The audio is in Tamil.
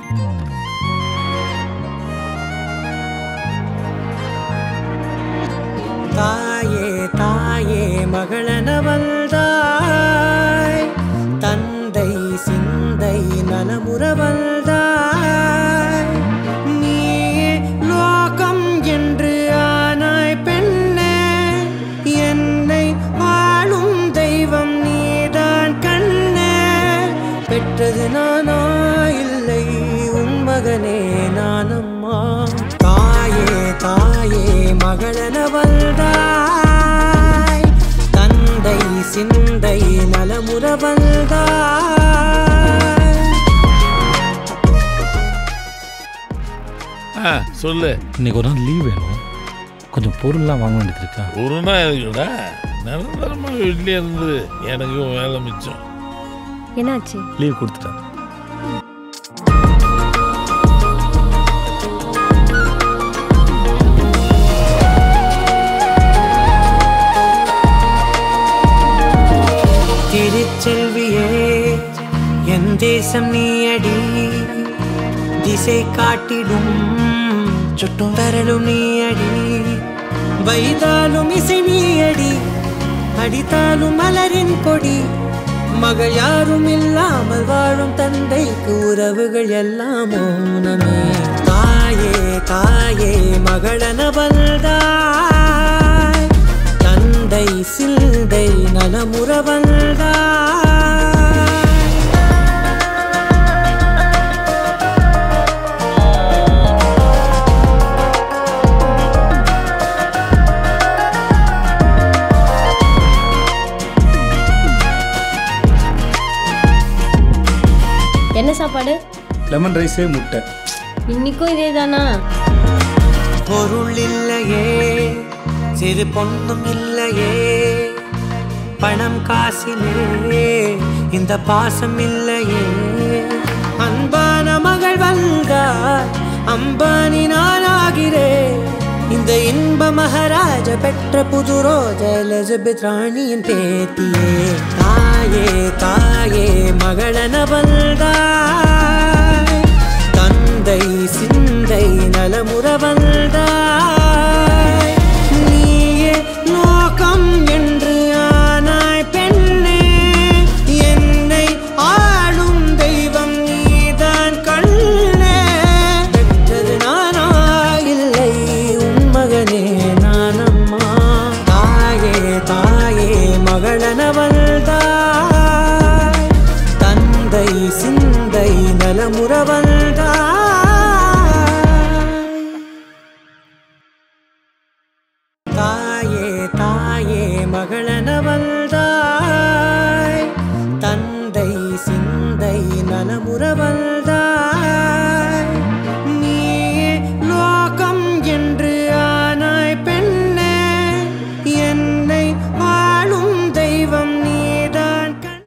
தாயே தாயே மகளனவள்தாய் தந்தை சிந்தை நலமுறவள்தாய் நீயே லோகம் என்று ஆனாய் பெண்ணே என்னை வாழும் தெய்வம் நீதான் கண்ணே பெற்றது நானா இல்லை உன் மகனே நானம்மா தாயே தாயே மகளனவள்தாய் தந்தை சிந்தை நலமுறவள்தாய் ஆ சொல்லு இன்னைக்கு ஒரு நாள் லீவ் வேணும் கொஞ்சம் பொருள்லாம் வாங்க வேண்டியது இருக்கா ஒரு நாள் இருக்குடா நிரந்தரமாக வீட்லேயே இருந்து எனக்கும் வேலை மிச்சம் என்னாச்சு லீவ் கொடுத்துட்டேன் திருச்செல்வியே என் தேசம் நீயடி திசை காட்டிடும் சுட்டும் வரலும் நீயடி வைதாலும் இசை நீயடி அடித்தாலும் மலரின் கொடி மகள் யாரும் இல்லாமல் வாழும் தந்தைக்கு உறவுகள் எல்லாம் மௌனமே தாயே தாயே மகளனவள்தாய் தந்தை சிந்தை நலமுறவள்தாய் என்ன சாப்பாடு லெமன் ரைஸே முட்டை இன்னைக்கும் இதே தானா பொருள் இல்லையே சிறு பொண்ணும் இல்லையே பணம் காசிலே இந்த பாசம் இல்லையே அன்பான மகள் வந்தார் அம்பானி நானாகிறேன் இந்த இன்ப மகாராஜ பெற்ற புது ரோஜ எலிசபெத் ராணியின் பேத்தியே தாயே தாயே மகளன வந்தார்